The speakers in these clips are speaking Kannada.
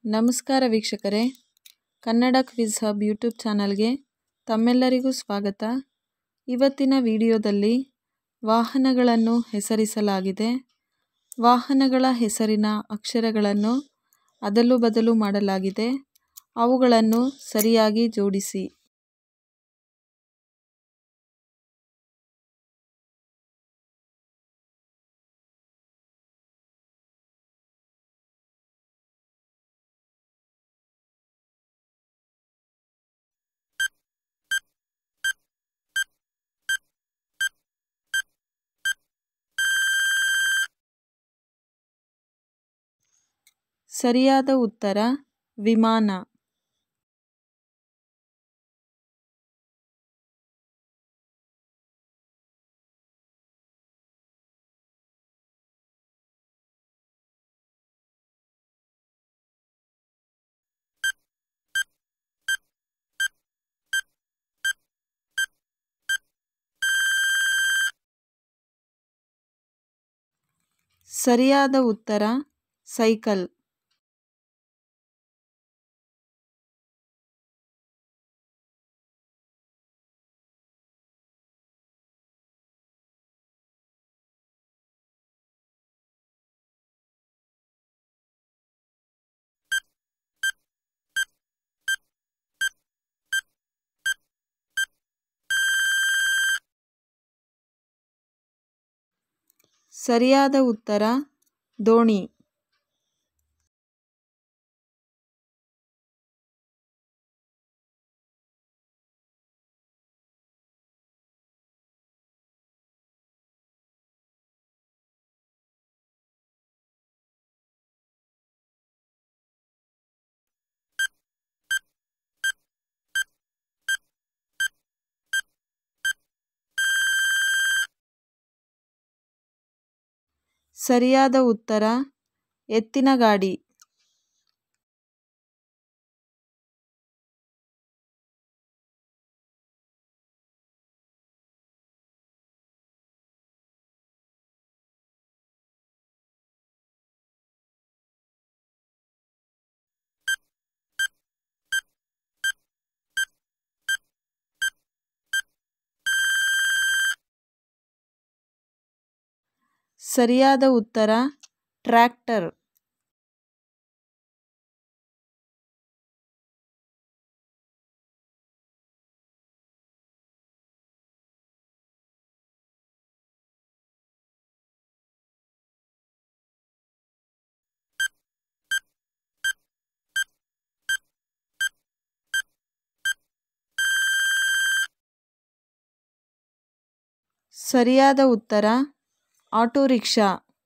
ನಮಸ್ಕಾರ ವೀಕ್ಷಕರೇ ಕನ್ನಡ ಕ್ವಿಜ್ ಹಬ್ ಯೂಟ್ಯೂಬ್ ಚಾನಲ್ಗೆ ತಮ್ಮೆಲ್ಲರಿಗೂ ಸ್ವಾಗತ ಇವತ್ತಿನ ವಿಡಿಯೋದಲ್ಲಿ ವಾಹನಗಳನ್ನು ಹೆಸರಿಸಲಾಗಿದೆ ವಾಹನಗಳ ಹೆಸರಿನ ಅಕ್ಷರಗಳನ್ನು ಅದಲು ಬದಲು ಮಾಡಲಾಗಿದೆ ಅವುಗಳನ್ನು ಸರಿಯಾಗಿ ಜೋಡಿಸಿ ಸರಿಯಾದ ಉತ್ತರ ವಿಮಾನ ಸರಿಯಾದ ಉತ್ತರ ಸೈಕಲ್ ಸರಿಯಾದ ಉತ್ತರ ದೋಣಿ ಸರಿಯಾದ ಉತ್ತರ ಎತ್ತಿನ ಗಾಡಿ ಸರಿಯಾದ ಉತ್ತರ ಟ್ರ್ಯಾಕ್ಟರ್ ಸರಿಯಾದ ಉತ್ತರ ಆಟೋ ರಿಕ್ಷಾ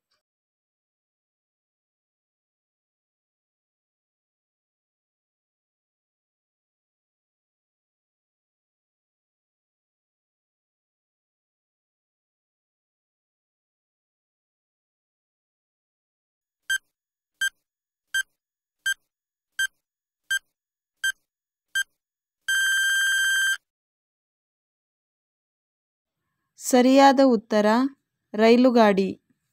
ಸರಿಯಾದ ಉತ್ತರ ರೈಲುಗಾಡಿ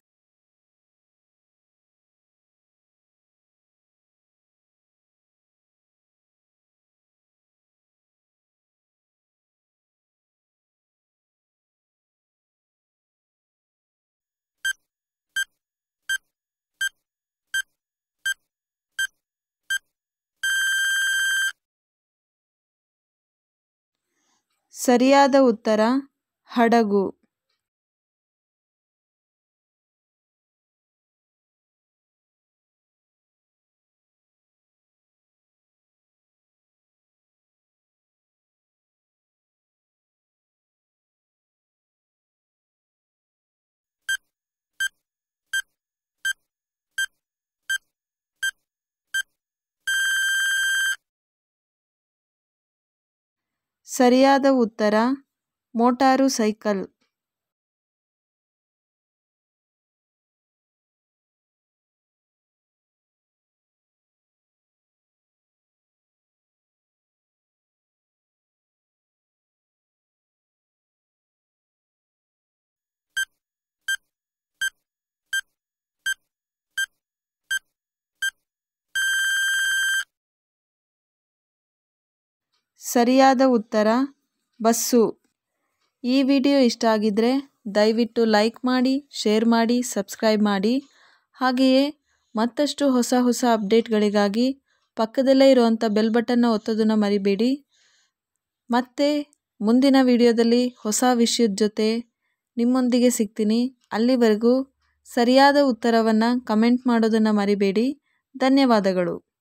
ಸರಿಯಾದ ಉತ್ತರ ಹಡಗು ಸರಿಯಾದ ಉತ್ತರ ಮೋಟಾರು ಸೈಕಲ್ ಸರಿಯಾದ ಉತ್ತರ ಬಸ್ಸು ಈ ವಿಡಿಯೋ ಇಷ್ಟ ಆಗಿದ್ದರೆ ದಯವಿಟ್ಟು ಲೈಕ್ ಮಾಡಿ ಶೇರ್ ಮಾಡಿ ಸಬ್ಸ್ಕ್ರೈಬ್ ಮಾಡಿ ಹಾಗೆಯೇ ಮತ್ತಷ್ಟು ಹೊಸ ಹೊಸ ಅಪ್ಡೇಟ್ಗಳಿಗಾಗಿ ಪಕ್ಕದಲ್ಲೇ ಇರುವಂಥ ಬೆಲ್ ಬಟನ್ನ ಒತ್ತೋದನ್ನು ಮರಿಬೇಡಿ ಮತ್ತೆ ಮುಂದಿನ ವಿಡಿಯೋದಲ್ಲಿ ಹೊಸ ವಿಷಯದ ಜೊತೆ ನಿಮ್ಮೊಂದಿಗೆ ಸಿಗ್ತೀನಿ ಅಲ್ಲಿವರೆಗೂ ಸರಿಯಾದ ಉತ್ತರವನ್ನು ಕಮೆಂಟ್ ಮಾಡೋದನ್ನು ಮರಿಬೇಡಿ ಧನ್ಯವಾದಗಳು